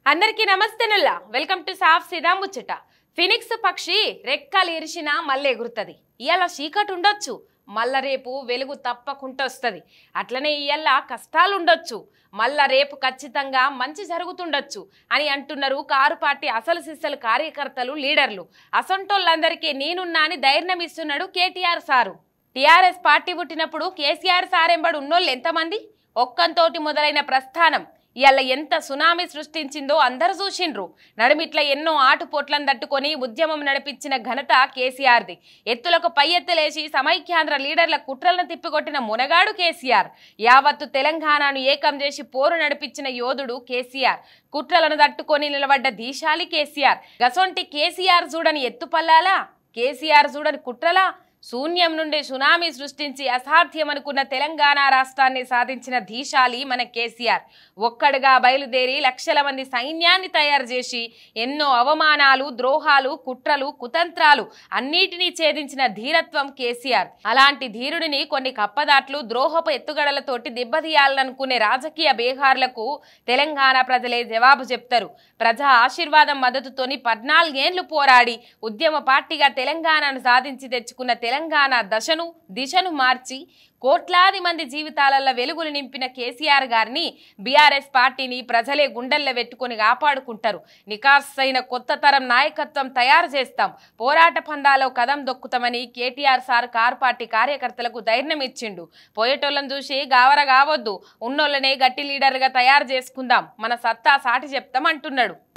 అందరికీ నమస్తేనుల్లా welcome to సాఫ్ సీదా ముచ్చట ఫినిక్స్ పక్షి రెక్కలు ఇరిసినా మళ్ళీ ఎగురుతుంది ఇవాళ చీకటి ఉండొచ్చు మళ్ళా రేపు వెలుగు తప్పకుండా వస్తుంది అట్లనే ఇవాళ కష్టాలు ఉండొచ్చు మళ్ళా రేపు ఖచ్చితంగా మంచి జరుగుతుండొచ్చు అని అంటున్నారు కారు పార్టీ అసలు సిస్సలు కార్యకర్తలు లీడర్లు అసంటోళ్ళందరికీ నేనున్నా అని ధైర్యం ఇస్తున్నాడు కేటీఆర్ సారు టీఆర్ఎస్ పార్టీ పుట్టినప్పుడు కేసీఆర్ సారెంబడి ఉన్నోళ్ళు ఎంతమంది ఒక్కంతోటి మొదలైన ప్రస్థానం ఇవాళ ఎంత సునామీ సృష్టించిందో అందరు చూసిండ్రు నడుమిట్ల ఎన్నో ఆటుపోట్లను తట్టుకొని ఉద్యమం నడిపించిన ఘనత కేసీఆర్ది ఎత్తులకు పై ఎత్తులేసి సమైక్యాంధ్ర లీడర్ల కుట్రలను తిప్పికొట్టిన మునగాడు కేసీఆర్ యావత్తు తెలంగాణను ఏకం చేసి పోరు నడిపించిన యోధుడు కేసీఆర్ కుట్రలను తట్టుకొని నిలబడ్డ దీశాలి కేసీఆర్ గసొంటి కేసీఆర్ చూడని ఎత్తుపల్లాలా కేసీఆర్ చూడని కుట్రలా శూన్యం నుండి సునామీ సృష్టించి అసాధ్యమనుకున్న తెలంగాణ రాష్ట్రాన్ని సాధించిన ధీశాలి మన కేసీఆర్ ఒక్కడుగా బయలుదేరి లక్షల మంది సైన్యాన్ని తయారు చేసి ఎన్నో అవమానాలు ద్రోహాలు కుట్రలు కుతంత్రాలు అన్నిటినీ ఛేదించిన ధీరత్వం కేసీఆర్ అలాంటి ధీరుడిని కొన్ని కప్పదాట్లు ద్రోహపు ఎత్తుగడలతోటి దెబ్బతీయాలనుకునే రాజకీయ బేహార్లకు తెలంగాణ ప్రజలే జవాబు చెప్తారు ప్రజా ఆశీర్వాదం మద్దతుతోని పద్నాలుగేండ్లు పోరాడి ఉద్యమ పార్టీగా తెలంగాణను సాధించి తెచ్చుకున్న తెలంగాణ దశను దిశను మార్చి కోట్లాది మంది జీవితాలలో వెలుగులు నింపిన కేసీఆర్ గారిని బీఆర్ఎస్ పార్టీని ప్రజలే గుండెల్లో పెట్టుకొని కాపాడుకుంటారు నికాసైన కొత్త తరం నాయకత్వం తయారు చేస్తాం పోరాట పందాలో కదం దొక్కుతామని కేటీఆర్ సార్ కార్ పార్టీ కార్యకర్తలకు ధైర్యం ఇచ్చిండు పోయేటోళ్ళని చూసి గావర కావద్దు ఉన్నోళ్ళనే గట్టి లీడర్గా తయారు చేసుకుందాం మన సత్తా సాటి చెప్తాం అంటున్నాడు